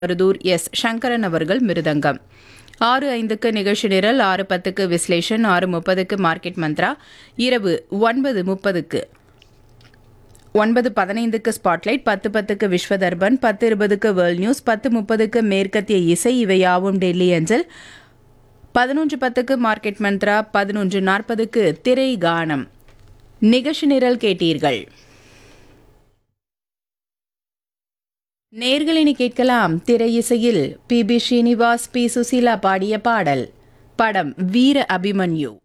Maruthur S Sankaran அவர்கள் மிருதங்கம் ஆறு ஐந்துக்கு நிகழ்ச்சி நிரல் ஆறு பத்துக்கு விஸ்லேஷன் ஆறு முப்பதுக்கு மார்க்கெட் மந்த்ரா இரவு ஒன்பது முப்பதுக்கு ஒன்பது பதினைந்துக்கு ஸ்பாட்லைட் பத்து பத்துக்கு விஸ்வதர்பன் பத்து இருபதுக்கு வேர்ல்ட் நியூஸ் பத்து முப்பதுக்கு மேற்கத்திய இசை இவையாவும் டெல்லி அஞ்சல் பதினொன்று பத்துக்கு மார்க்கெட் மந்த்ரா பதினொன்று நாற்பதுக்கு திரை கானம் நிகழ்ச்சி நிரல் கேட்டீர்கள் நேர்களினி கேட்கலாம் திரை இசையில் P B Srinivas P Susheela பாடிய பாடல் படம் வீர அபிமன்யு